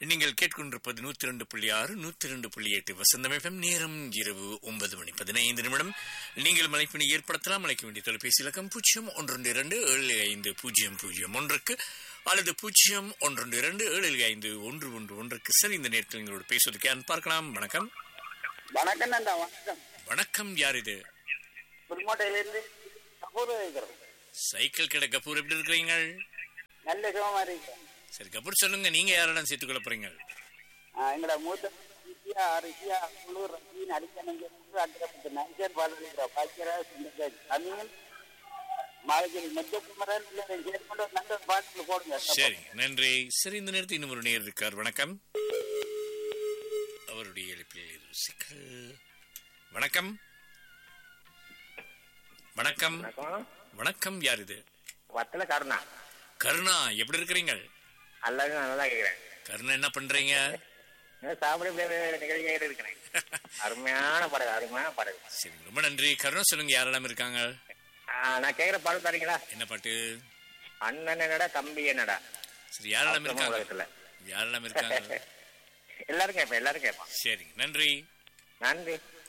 நீங்கள் கேட்கின்றிருப்பது நூத்தி ரெண்டு புள்ளி ஆறு நூத்தி ரெண்டு புள்ளி எட்டு வசந்தம் நேரம் இரவு ஒன்பது மணி பதினைந்து நிமிடம் நீங்கள் மலைப்பினை ஏற்படுத்தலாம் அழைக்க வேண்டிய தொலைபேசி இலக்கம் பூஜ்ஜியம் ஒன்று இரண்டு ஏழு ஐந்து பூஜ்ஜியம் பூஜ்ஜியம் ஒன்றுக்கு அல்லது பூஜ்ஜியம் ஒன்று இரண்டு ஏழு ஐந்து ஒன்று ஒன்று ஒன்றுக்கு சரி இந்த நேரத்தில் எங்களோட பேசுவதற்கு யார் பார்க்கலாம் வணக்கம் வணக்கம் நந்தா வணக்கம் வணக்கம் யார் இது புதுக்கோட்டையிலிருந்து கபூர் இருக்கிறோம் சைக்கிள் கடை கபூர் எப்படி இருக்கிறீங்க நல்ல சுகமா இருக்கேன் சரி கபூர் சொல்லுங்க நீங்க யாரெல்லாம் சேர்த்துக்கொள்ள போறீங்க எங்களோட மூத்த ரிஷியா ரிஷியா குளூர் ரஜின் அடிக்கணும் அட்டப்பட்டு நைசர் பாடுகிறோம் பாக்கியரா சிந்தராஜ் அமீன் மாலகிரி மத்தியகுமரன் சேர்க்கொண்டு ஒரு நல்ல பாட்டுல போடுங்க சரி நன்றி சரி இந்த நேரத்தில் இன்னும் ஒரு நேர் இருக்கார் வணக்கம் அவருடைய எழுப்பில் ஏதோ சிக்கல் வணக்கம் வணக்கம் வணக்கம் யார் இது வத்தல கருணா கருணா எப்படி இருக்கிறீங்க எல்லாரும் நல்லா கேக்குறேன் கருணா என்ன பண்றீங்க சாப்பிட நிகழ்ச்சியாக இருக்கிறேன் அருமையான படம் அருமையான படம் சரி ரொம்ப நன்றி கருணா சொல்லுங்க யாரெல்லாம் இருக்காங்க ஆஹ் நான் கேக்குற பாடம் தரீங்களா என்ன பாட்டு அண்ணன் என்னடா தம்பி என்னடா சரி யாரெல்லாம் அவசரமா இருக்காங்க உலகத்துல. யாரெல்லாம் இருக்காங்க எல்லாரும் கேட்பேன் எல்லாரும் கேட்பான் சரி நன்றி நன்றி